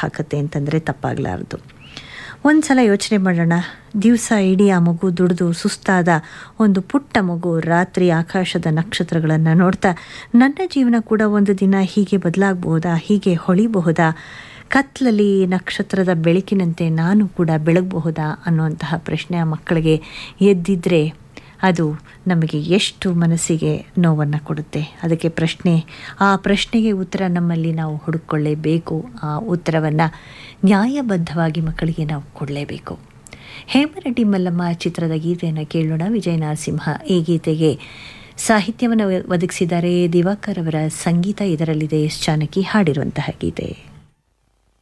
ಹಾಕತ್ತೆ ಅಂತಂದರೆ ತಪ್ಪಾಗಲಾರದು ಒಂದು ಸಲ ಯೋಚನೆ ಮಾಡೋಣ ದಿವಸ ಇಡೀ ಆ ಮಗು ದುಡಿದು ಸುಸ್ತಾದ ಒಂದು ಪುಟ್ಟ ಮಗು ರಾತ್ರಿ ಆಕಾಶದ ನಕ್ಷತ್ರಗಳನ್ನು ನೋಡ್ತಾ ನನ್ನ ಜೀವನ ಕೂಡ ಒಂದು ದಿನ ಹೀಗೆ ಬದಲಾಗಬಹುದಾ ಹೀಗೆ ಹೊಳಿಬಹುದಾ ಕತ್ಲಲ್ಲಿ ನಕ್ಷತ್ರದ ಬೆಳಕಿನಂತೆ ನಾನು ಕೂಡ ಬೆಳಗಬಹುದಾ ಅನ್ನುವಂತಹ ಪ್ರಶ್ನೆ ಆ ಮಕ್ಕಳಿಗೆ ಎದ್ದಿದ್ರೆ ಅದು ನಮಗೆ ಎಷ್ಟು ಮನಸ್ಸಿಗೆ ನೋವನ್ನು ಕೊಡುತ್ತೆ ಅದಕ್ಕೆ ಪ್ರಶ್ನೆ ಆ ಪ್ರಶ್ನೆಗೆ ಉತ್ತರ ನಮ್ಮಲ್ಲಿ ನಾವು ಹುಡುಕೊಳ್ಳೇಬೇಕು ಆ ಉತ್ತರವನ್ನು ನ್ಯಾಯಬದ್ಧವಾಗಿ ಮಕ್ಕಳಿಗೆ ನಾವು ಕೊಡಲೇಬೇಕು ಹೇಮರೆಡ್ಡಿ ಮಲ್ಲಮ್ಮ ಚಿತ್ರದ ಗೀತೆಯನ್ನು ಕೇಳೋಣ ವಿಜಯ ನರಸಿಂಹ ಈ ಗೀತೆಗೆ ಸಾಹಿತ್ಯವನ್ನು ಒದಗಿಸಿದ್ದಾರೆ ದಿವಾಕರ್ ಅವರ ಸಂಗೀತ ಇದರಲ್ಲಿದೆ ಎಸ್ ಜಾನಕಿ ಹಾಡಿರುವಂತಹ ಗೀತೆ